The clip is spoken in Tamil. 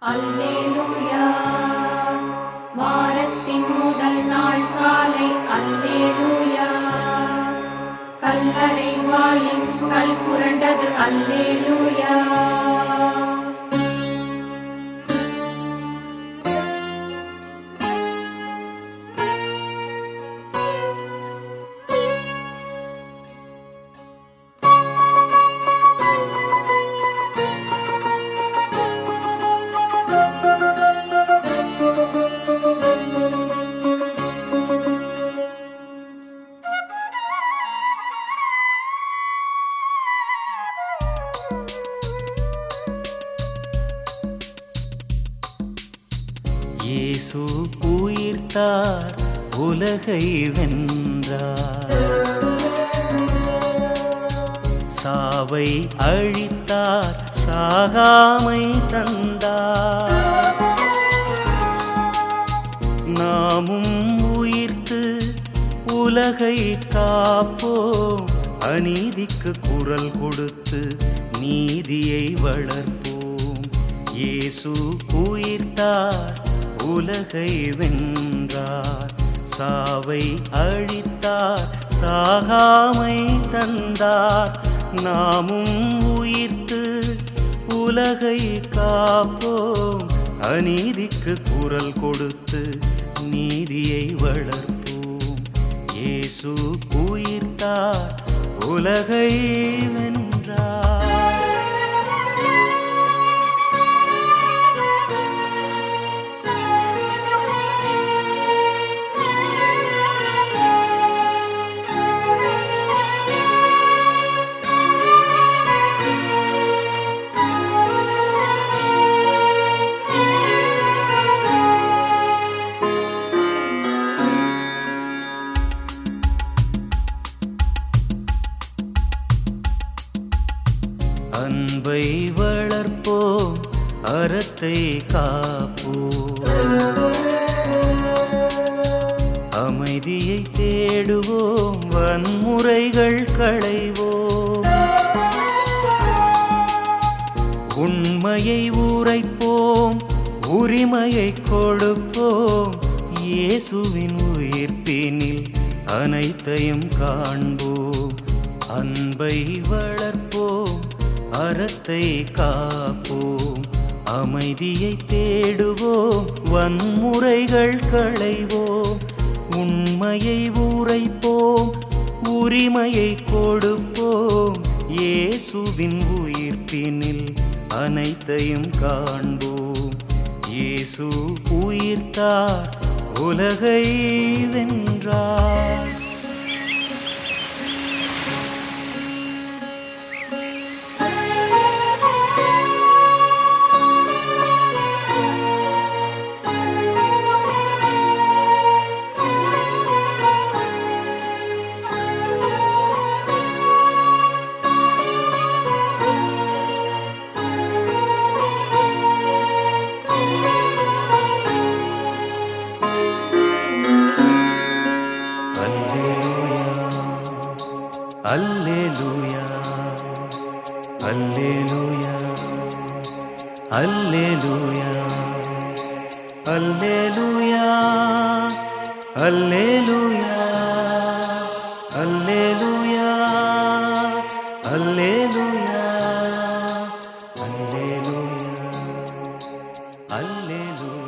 அல்லேலூயா வாரத்தின் முதல் நாள் காலை அல்லேலூயா கல்லறை வாயில் கல் புரண்டது அல்லேலூயா இயேசு உயிர்த்தார் உலகை வென்றார் சாவை அழித்தார் சாகாமை தந்தார் நாமும் உயிர்த்து உலகை காப்போம் அநீதிக்கு குரல் கொடுத்து நீதியை வளர்ப்போம் இயேசு உயிர்த்தார் உலகை வென்றார் சாவை அழித்தார் சாகாமை தந்தார் நாமும் உயிர்த்து உலகை காப்போம் அநீதிக்கு குரல் கொடுத்து நீதியை வளர்ப்போம் இயேசு உயிர்த்தார் உலகை வென்றார் அன்பை வளர்ப்போம் அறத்தை காப்போம் அமைதியை தேடுவோம் வன்முறைகள் களைவோம் உண்மையை உரைப்போம் உரிமையை கொடுப்போம் இயேசுவின் உயிர்ப்பினில் அனைத்தையும் காண்போம் அன்பை வளர்ப்போம் அறத்தை காப்போம் அமைதியை தேடுவோம் வன்முறைகள் களைவோம் உண்மையை உரைப்போம் உரிமையை கொடுப்போம் இயேசுவின் உயிர்ப்பினில் அனைத்தையும் காண்போம் இயேசு உயிர்த்தார் உலகை வென்றார் அல்லேலூயா அல்லேலூயா அல்லேலூயா அல்லேலூயா அல்லேலூயா அல்லேலூயா அல்லேலூயா அல்லேலூயா அல்லேலூயா